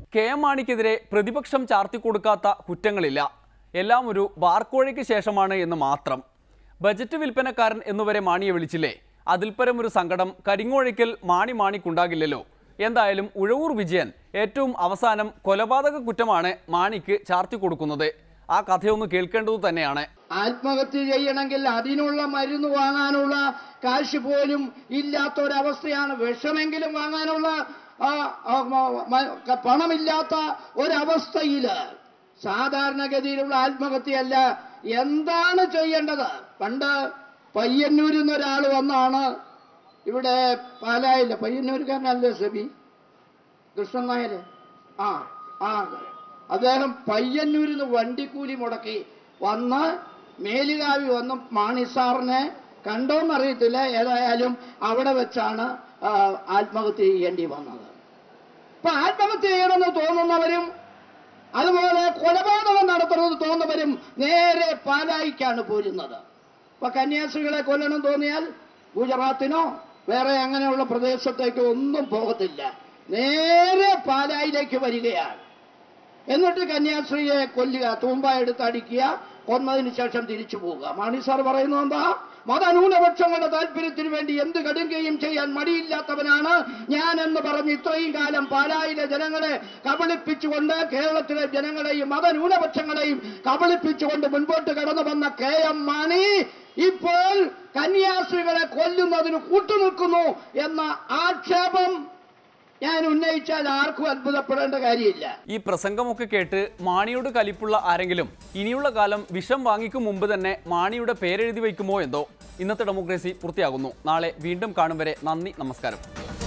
K M മാണിക്കെതിരെ പ്രതിപക്ഷം ചാർത്തിക്കൊടുക്കാത്ത കുറ്റങ്ങളില്ല എല്ലാം ഒരു ബാർക്കോഴയ്ക്ക് ശേഷമാണ് എന്ന് മാത്രം ബജറ്റ് വിൽപ്പനക്കാരൻ എന്നുവരെ മാണിയെ വിളിച്ചില്ലേ അതിൽപരം ഒരു സങ്കടം കരിങ്ങോഴയ്ക്കൽ മാണി മാണിക്കുണ്ടാകില്ലല്ലോ എന്തായാലും ഉഴവൂർ വിജയൻ ഏറ്റവും അവസാനം കൊലപാതക കുറ്റമാണ് മാണിക്ക് ചാർത്തിക്കൊടുക്കുന്നത് ആ കഥയൊന്ന് കേൾക്കേണ്ടത് തന്നെയാണ് ആത്മഹത്യ ചെയ്യണമെങ്കിൽ അതിനുള്ള മരുന്ന് വാങ്ങാനുള്ള കാശ് പോലും ഇല്ലാത്തൊരവസ്ഥയാണ് വിഷമെങ്കിലും വാങ്ങാനുള്ള ആ, ആ, മ- മ- ക- പണമില്ലാത്ത ഒരവസ്ഥയില് സാധാരണഗതിയിലുള്ള ആത്മഹത്യയല്ല എന്താണ് ചെയ്യേണ്ടത് പണ്ട് പയ്യന്നൂരിൽ നിന്ന് ഒരാൾ വന്നാണ് ഇവിടെ പാലായില്ല പയ്യന്നൂർക്കാരനല്ലേ സബി കൃഷ്ണൻ നായർ ആ ആ അദ്ദേഹം പയ്യന്നൂരിൽ നിന്ന് വണ്ടിക്കൂലി മുടക്കി വന്ന് മേലുകാവി വന്ന് മാണി സാറിനെ കണ്ടോന്നറിയത്തില്ല ഏതായാലും അവിടെ വെച്ചാണ് ആ, ആത്മഹത്യ ചെയ്യേണ്ടി വന്നത് ഇപ്പൊ ആത്മഹത്യ ചെയ്യണമെന്ന് തോന്നുന്നവരും അതുപോലെ കൊലപാതകം നടത്തണമെന്ന് തോന്നുന്നവരും നേരെ പാലായിക്കാണ് പോരുന്നത് ഇപ്പൊ കന്യാസ്ത്രീകളെ കൊല്ലണം തോന്നിയാൽ ഗുജറാത്തിനോ വേറെ അങ്ങനെയുള്ള പ്രദേശത്തേക്കോ ഒന്നും പോകത്തില്ല നേരെ പാലായിലേക്ക് വരികയാണ് എന്നിട്ട് കന്യാസ്ത്രീയെ കൊല്ലുക തൂമ്പ എടുത്ത് അടിക്കുക കൊന്നതിന് ശേഷം തിരിച്ചു പോവുക മാണി സാർ പറയുന്നത് എന്താ മതന്യൂനപക്ഷങ്ങളുടെ താല്പര്യത്തിന് വേണ്ടി എന്ത് കടുങ്കയും ചെയ്യാൻ മടിയില്ലാത്തവനാണ് ഞാൻ എന്ന് പറഞ്ഞ് ഇത്രയും കാലം പാലായിലെ ജനങ്ങളെ കബളിപ്പിച്ചുകൊണ്ട് കേരളത്തിലെ ജനങ്ങളെയും മതന്യൂനപക്ഷങ്ങളെയും കബളിപ്പിച്ചുകൊണ്ട് മുൻപോട്ട് കടന്നു വന്ന കെ എം മാണി ഇപ്പോൾ കന്യാസ്ത്രീകളെ കൊല്ലുന്നതിന് കൂട്ടുനിൽക്കുന്നു എന്ന ആക്ഷേപം ഞാൻ ഉന്നയിച്ചാൽ ആർക്കും അത്ഭുതപ്പെടേണ്ട കാര്യമില്ല ഈ പ്രസംഗമൊക്കെ കേട്ട് മാണിയോട് കലിപ്പുള്ള ആരെങ്കിലും ഇനിയുള്ള കാലം വിഷം വാങ്ങിക്കും മുമ്പ് തന്നെ മാണിയുടെ പേരെഴുതി വയ്ക്കുമോ എന്തോ ഇന്നത്തെ ഡെമോക്രസി പൂർത്തിയാകുന്നു നാളെ വീണ്ടും കാണും വരെ നന്ദി നമസ്കാരം